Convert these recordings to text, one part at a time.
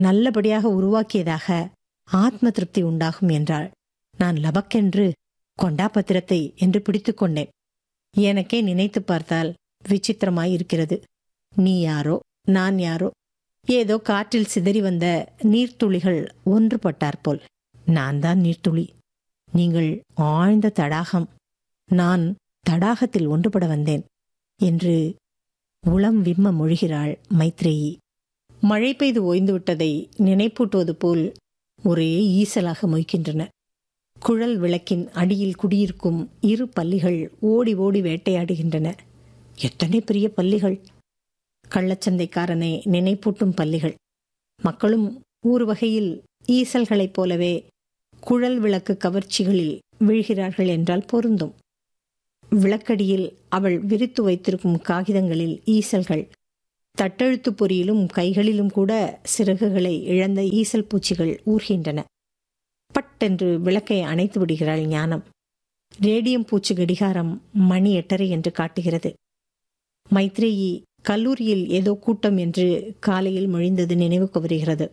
நல்லபடியாக உருவாக்கியதாக ஆத்ம திருப்தி உண்டாகும் என்றாள் நான் லபக்கென்று கொண்டா பத்திரத்தை என்று பிடித்துக் கொண்டேன் எனக்கே நினைத்து பார்த்தால் விசித்திரமாயிருக்கிறது நீ யாரோ நான் யாரோ ஏதோ காற்றில் சிதறி வந்த நீர்த்துளிகள் ஒன்றுபட்டாற்போல் நான் தான் நீர்த்துளி நீங்கள் ஆழ்ந்த தடாகம் நான் தடாகத்தில் ஒன்றுபட வந்தேன் என்று உளம் விம்ம மொழிகிறாள் மைத்ரேயி மழை பெய்து ஓய்ந்துவிட்டதை நினைப்பூட்டுவது போல் ஒரே ஈசலாக மொய்க்கின்றன குழல் விளக்கின் அடியில் குடியிருக்கும் இரு பல்லிகள் ஓடி ஓடி வேட்டையாடுகின்றன எத்தனை பெரிய பல்லிகள் கள்ளச்சந்தைக்காரனை நினைப்பூட்டும் பல்லிகள் மக்களும் ஊர் வகையில் ஈசல்களைப் போலவே குழல் விளக்கு கவர்ச்சிகளில் வீழ்கிறார்கள் என்றால் பொருந்தும் விளக்கடியில் அவள் விரித்து வைத்திருக்கும் காகிதங்களில் ஈசல்கள் தட்டெழுத்து பொறியிலும் கைகளிலும் கூட சிறகுகளை இழந்த ஈசல் பூச்சிகள் ஊர்கின்றன பட்டென்று விளக்கை அணைத்து விடுகிறாள் ஞானம் ரேடியம் பூச்சி கடிகாரம் மணி எட்டரை என்று காட்டுகிறது மைத்ரேயி கல்லூரியில் ஏதோ கூட்டம் என்று காலையில் மொழிந்தது நினைவுக்கு வருகிறது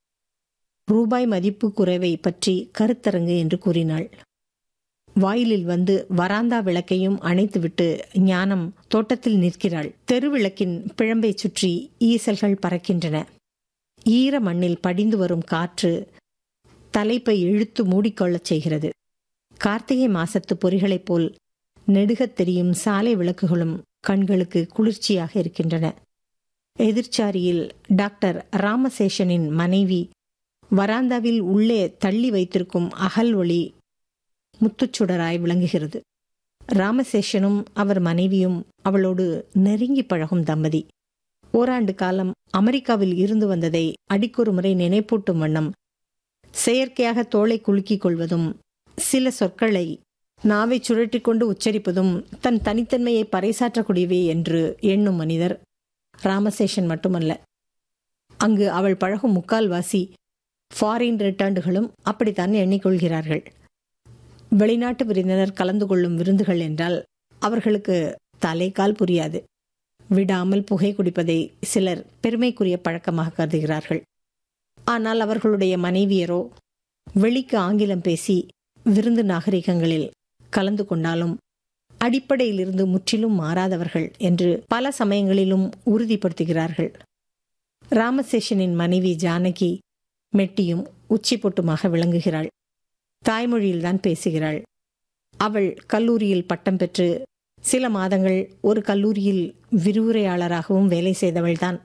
ரூபாய் மதிப்பு குறைவை பற்றி கருத்தரங்கு என்று கூறினாள் வாயிலில் வந்து வராந்தா விளக்கையும் அணைத்துவிட்டு ஞானம் தோட்டத்தில் நிற்கிறாள் தெருவிளக்கின் பிழம்பை சுற்றி ஈசல்கள் பறக்கின்றன ஈர மண்ணில் படிந்து வரும் காற்று தலைப்பை இழுத்து மூடிக்கொள்ளச் செய்கிறது கார்த்திகை மாசத்து பொறிகளைப் போல் நெடுகத் தெரியும் சாலை விளக்குகளும் கண்களுக்கு குளிர்ச்சியாக இருக்கின்றன எதிர்ச்சாரியில் டாக்டர் ராமசேஷனின் மனைவி வராந்தாவில் உள்ளே தள்ளி வைத்திருக்கும் அகல் ஒளி முத்துச்சுடராய் விளங்குகிறது ராமசேஷனும் அவர் மனைவியும் அவளோடு நெருங்கி பழகும் தம்பதி ஓராண்டு காலம் அமெரிக்காவில் இருந்து வந்ததை அடிக்கொரு முறை நினைப்பூட்டும் வண்ணம் செயற்கையாக தோளை குலுக்கிக் கொள்வதும் சில சொற்களை நாவை சுழற்றி கொண்டு உச்சரிப்பதும் தன் தனித்தன்மையை பறைசாற்றக்கூடியவே என்று எண்ணும் மனிதர் ராமசேஷன் மட்டுமல்ல அங்கு அவள் பழகும் முக்கால்வாசி ஃபாரின் ரிட்டர்ண்டுகளும் அப்படித்தான் எண்ணிக்கொள்கிறார்கள் வெளிநாட்டு விருந்தினர் கலந்து கொள்ளும் விருந்துகள் என்றால் அவர்களுக்கு தலைக்கால் புரியாது விடாமல் புகை குடிப்பதை சிலர் பெருமைக்குரிய பழக்கமாக கருதுகிறார்கள் ஆனால் அவர்களுடைய மனைவியரோ வெளிக்கு ஆங்கிலம் பேசி விருந்து நாகரிகங்களில் கலந்து கொண்டாலும் அடிப்படையிலிருந்து முற்றிலும் மாறாதவர்கள் என்று பல சமயங்களிலும் உறுதிப்படுத்துகிறார்கள் ராமசேஷனின் மனைவி ஜானகி மெட்டியும் உச்சி பொட்டுமாக விளங்குகிறாள் தாய்மொழியில்தான் பேசுகிறாள் அவள் கல்லூரியில் பட்டம் பெற்று சில மாதங்கள் ஒரு கல்லூரியில் விரிவுரையாளராகவும் வேலை செய்தவள்தான்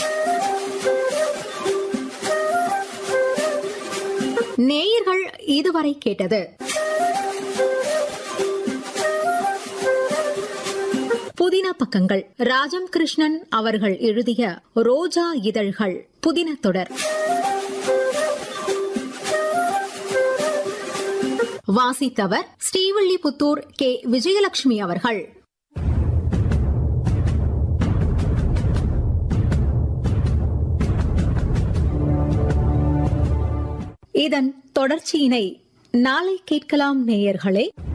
நேயர்கள் இதுவரை கேட்டது புதின பக்கங்கள் ராஜம் கிருஷ்ணன் அவர்கள் எழுதிய ரோஜா இதழ்கள் புதின தொடர் வாசித்தவர் ஸ்ரீவில்லிபுத்தூர் கே விஜயலட்சுமி அவர்கள் இதன் தொடர்ச்சியினை நாளை கேட்கலாம் நேயர்களே